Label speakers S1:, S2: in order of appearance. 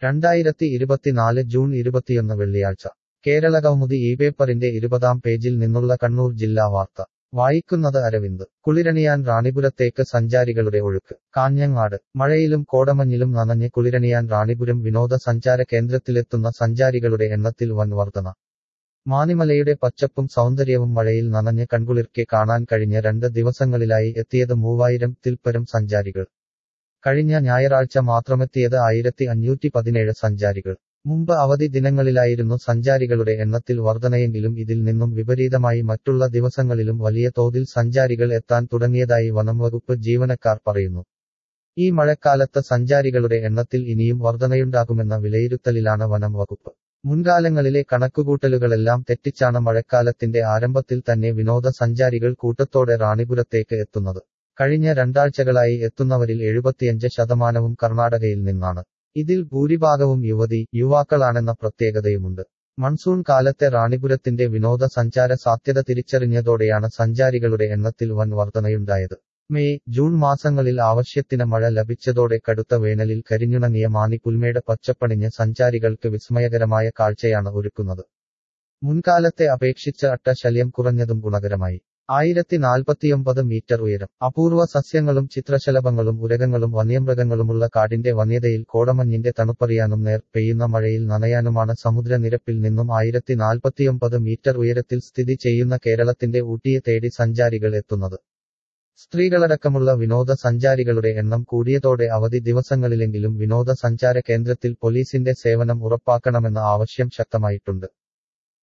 S1: രണ്ടായിരത്തി ഇരുപത്തിനാല് ജൂൺ ഇരുപത്തിയൊന്ന് വെള്ളിയാഴ്ച കേരള കൗമുദി ഈ പേപ്പറിന്റെ ഇരുപതാം പേജിൽ നിന്നുള്ള കണ്ണൂർ ജില്ലാ വാർത്ത വായിക്കുന്നത് അരവിന്ദ് കുളിരണിയാൻ റാണിപുരത്തേക്ക് സഞ്ചാരികളുടെ ഒഴുക്ക് കാഞ്ഞങ്ങാട് മഴയിലും കോടമഞ്ഞിലും നനഞ്ഞ് കുളിരണിയാൻ റാണിപുരം വിനോദസഞ്ചാര കേന്ദ്രത്തിലെത്തുന്ന സഞ്ചാരികളുടെ എണ്ണത്തിൽ വൻ വർധന മാനിമലയുടെ പച്ചപ്പും സൗന്ദര്യവും മഴയിൽ നനഞ്ഞ് കൺകുളിർക്കെ കാണാൻ കഴിഞ്ഞ രണ്ട് ദിവസങ്ങളിലായി എത്തിയത് മൂവായിരം തിൽപ്പരം സഞ്ചാരികൾ കഴിഞ്ഞ ഞായറാഴ്ച മാത്രമെത്തിയത് ആയിരത്തി അഞ്ഞൂറ്റി പതിനേഴ് സഞ്ചാരികൾ മുമ്പ് അവധി ദിനങ്ങളിലായിരുന്നു സഞ്ചാരികളുടെ എണ്ണത്തിൽ വർധനയെങ്കിലും ഇതിൽ നിന്നും വിപരീതമായി മറ്റുള്ള ദിവസങ്ങളിലും വലിയ തോതിൽ സഞ്ചാരികൾ എത്താൻ തുടങ്ങിയതായി വനംവകുപ്പ് ജീവനക്കാർ പറയുന്നു ഈ മഴക്കാലത്ത് സഞ്ചാരികളുടെ എണ്ണത്തിൽ ഇനിയും വർധനയുണ്ടാകുമെന്ന വിലയിരുത്തലിലാണ് വനം വകുപ്പ് മുൻകാലങ്ങളിലെ കണക്കുകൂട്ടലുകളെല്ലാം തെറ്റിച്ചാണ് മഴക്കാലത്തിന്റെ ആരംഭത്തിൽ തന്നെ വിനോദസഞ്ചാരികൾ കൂട്ടത്തോടെ റാണിപുരത്തേക്ക് എത്തുന്നത് കഴിഞ്ഞ രണ്ടാഴ്ചകളായി എത്തുന്നവരിൽ എഴുപത്തിയഞ്ച് ശതമാനവും കർണാടകയിൽ നിന്നാണ് ഇതിൽ ഭൂരിഭാഗവും യുവതി യുവാക്കളാണെന്ന പ്രത്യേകതയുമുണ്ട് മൺസൂൺ കാലത്തെ റാണിപുരത്തിന്റെ വിനോദസഞ്ചാര സാധ്യത തിരിച്ചറിഞ്ഞതോടെയാണ് സഞ്ചാരികളുടെ എണ്ണത്തിൽ വൻ വർധനയുണ്ടായത് മെയ് ജൂൺ മാസങ്ങളിൽ ആവശ്യത്തിന് മഴ ലഭിച്ചതോടെ കടുത്ത വേനലിൽ കരിഞ്ഞുണങ്ങിയ മാണി പുൽമേട് പച്ചപ്പണിഞ്ഞ് സഞ്ചാരികൾക്ക് വിസ്മയകരമായ കാഴ്ചയാണ് ഒരുക്കുന്നത് മുൻകാലത്തെ അപേക്ഷിച്ച് അട്ടശല്യം കുറഞ്ഞതും ഗുണകരമായി ആയിരത്തി നാൽപ്പത്തിയൊമ്പത് മീറ്റർ ഉയരം അപൂർവ സസ്യങ്ങളും ചിത്രശലഭങ്ങളും ഉരകങ്ങളും വന്യമൃഗങ്ങളുമുള്ള കാടിന്റെ വന്യതയിൽ കോടമഞ്ഞിന്റെ തണുപ്പറിയാനും നേർ പെയ്യുന്ന മഴയിൽ നനയാനുമാണ് സമുദ്രനിരപ്പിൽ നിന്നും ആയിരത്തി നാൽപ്പത്തിയൊമ്പത് മീറ്റർ ഉയരത്തിൽ സ്ഥിതി ചെയ്യുന്ന കേരളത്തിന്റെ ഊട്ടിയെ തേടി സഞ്ചാരികൾ എത്തുന്നത് സ്ത്രീകളടക്കമുള്ള വിനോദസഞ്ചാരികളുടെ എണ്ണം കൂടിയതോടെ അവധി ദിവസങ്ങളിലെങ്കിലും വിനോദസഞ്ചാര കേന്ദ്രത്തിൽ പോലീസിന്റെ സേവനം ഉറപ്പാക്കണമെന്ന ആവശ്യം ശക്തമായിട്ടുണ്ട്